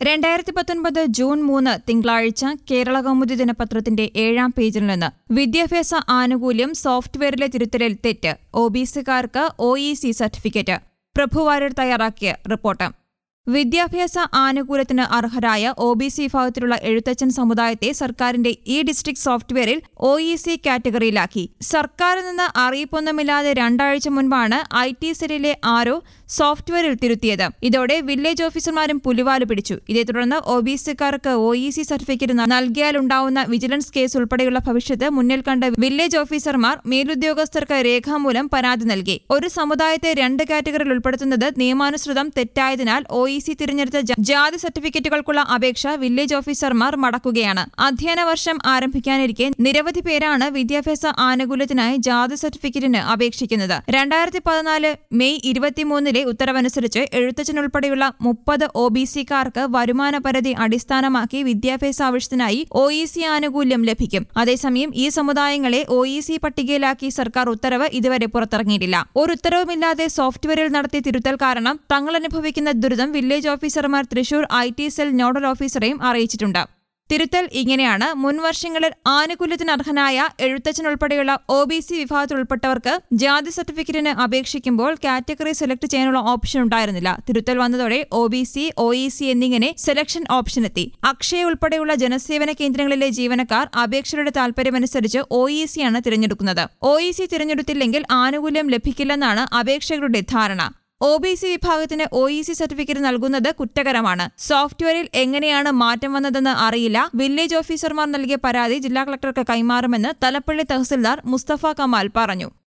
രണ്ടായിരത്തി പത്തൊൻപത് ജൂൺ മൂന്ന് തിങ്കളാഴ്ച കേരള കൗമുദി ദിനപത്രത്തിന്റെ ഏഴാം പേജിൽ നിന്ന് വിദ്യാഭ്യാസ ആനുകൂല്യം സോഫ്റ്റ്വെയറിലെ തിരുത്തലിൽ തെറ്റ് ഒ ബി സിക്കാർക്ക് O E C certificate Prabhu Warrier തയ്യാറാക്കിയ റിപ്പോർട്ട് വിദ്യാഭ്യാസ ആനുകൂല്യത്തിന് അർഹരായ ഒ ബി സി വിഭാഗത്തിലുള്ള എഴുത്തച്ഛൻ സമുദായത്തെ സർക്കാരിന്റെ ഇ ഡിസ്ട്രിക്ട് സോഫ്റ്റ്വെയറിൽ ഒ ഇ സി കാറ്റഗറിയിലാക്കി സർക്കാരിൽ നിന്ന് അറിയിപ്പൊന്നുമില്ലാതെ രണ്ടാഴ്ച മുൻപാണ് ഐ ടി സെല്ലിലെ ആരോ സോഫ്റ്റ്വെയറിൽ തിരുത്തിയത് ഇതോടെ വില്ലേജ് ഓഫീസർമാരും പുലിവാല് പിടിച്ചു ഇതേ തുടർന്ന് ഒ ബി സിക്കാർക്ക് ഒ ഇ സി സർട്ടിഫിക്കറ്റ് നൽകിയാലുണ്ടാവുന്ന വിജിലൻസ് കേസ് ഉൾപ്പെടെയുള്ള ഭവിഷ്യത്ത് മുന്നിൽ കണ്ട വില്ലേജ് ഓഫീസർമാർ മേലുദ്യോഗസ്ഥർക്ക് രേഖാമൂലം പരാതി നൽകി ഒരു സമുദായത്തെ രണ്ട് കാറ്റഗറിയിൽ ഉൾപ്പെടുത്തുന്നത് നിയമാനുസൃതം തെറ്റായതിനാൽ ഒ ഇ സി തിരഞ്ഞെടുത്ത ജ- ജാതി സർട്ടിഫിക്കറ്റുകൾക്കുള്ള അപേക്ഷ വില്ലേജ് ഓഫീസർമാർ മടക്കുകയാണ് അധ്യയന വർഷം ആരംഭിക്കാനിരിക്കെ നിരവധി പേരാണ് വിദ്യാഭ്യാസ ആനുകൂല്യത്തിനായി ജാതി സർട്ടിഫിക്കറ്റിന് അപേക്ഷിക്കുന്നത് രണ്ടായിരത്തി പതിനാല് മെയ് ഇരുപത്തിമൂന്നിലെ ഉത്തരവനുസരിച്ച് എഴുത്തച്ഛൻ ഉൾപ്പെടെയുള്ള മുപ്പത് ഒ ബി സിക്കാർക്ക് വരുമാന പരിധി അടിസ്ഥാനമാക്കി വിദ്യാഭ്യാസ ആവശ്യത്തിനായി ഒ ഇ സി ആനുകൂല്യം ലഭിക്കും അതേസമയം ഈ സമുദായങ്ങളെ ഒ ഇ സി പട്ടികയിലാക്കി സർക്കാർ ഉത്തരവ് ഇതുവരെ പുറത്തിറങ്ങിയിട്ടില്ല ഒരു ഉത്തരവുമില്ലാതെ സോഫ്റ്റ്വെയറിൽ നടത്തിയ തിരുത്തൽ കാരണം തങ്ങൾ അനുഭവിക്കുന്ന ദുരിതം വില്ലേജ് ഓഫീസർമാർ Thrissur I T cell nodal ഓഫീസറെയും അറിയിച്ചിട്ടുണ്ട് തിരുത്തൽ ഇങ്ങനെയാണ് മുൻ വർഷങ്ങളിൽ ആനുകൂല്യത്തിന് അർഹനായ എഴുത്തച്ഛൻ ഉൾപ്പെടെയുള്ള ഒ ബി സി വിഭാഗത്തിൽ ഉൾപ്പെട്ടവർക്ക് ജാതി സർട്ടിഫിക്കറ്റിന് അപേക്ഷിക്കുമ്പോൾ കാറ്റഗറി സെലക്ട് ചെയ്യാനുള്ള ഓപ്ഷൻ ഉണ്ടായിരുന്നില്ല തിരുത്തൽ വന്നതോടെ O B C O E C എന്നിങ്ങനെ സെലക്ഷൻ ഓപ്ഷൻ എത്തി അക്ഷയ ഉൾപ്പെടെയുള്ള ജനസേവന കേന്ദ്രങ്ങളിലെ ജീവനക്കാർ അപേക്ഷകരുടെ താൽപര്യമനുസരിച്ച് ഒ ഇ സി ആണ് തിരഞ്ഞെടുക്കുന്നത് ഒ ഇ സി തിരഞ്ഞെടുത്തില്ലെങ്കിൽ ആനുകൂല്യം ലഭിക്കില്ലെന്നാണ് അപേക്ഷകരുടെ ധാരണ ഒ ബി സി വിഭാഗത്തിന് ഒ ഇ സി സർട്ടിഫിക്കറ്റ് നൽകുന്നത് കുറ്റകരമാണ് സോഫ്റ്റ്വെയറിൽ എങ്ങനെയാണ് മാറ്റം വന്നതെന്ന് അറിയില്ല വില്ലേജ് ഓഫീസർമാർ നൽകിയ പരാതി ജില്ലാ കളക്ടർക്ക് കൈമാറുമെന്ന് തലപ്പള്ളി തഹസിൽദാർ മുസ്തഫ കമാൽ പറഞ്ഞു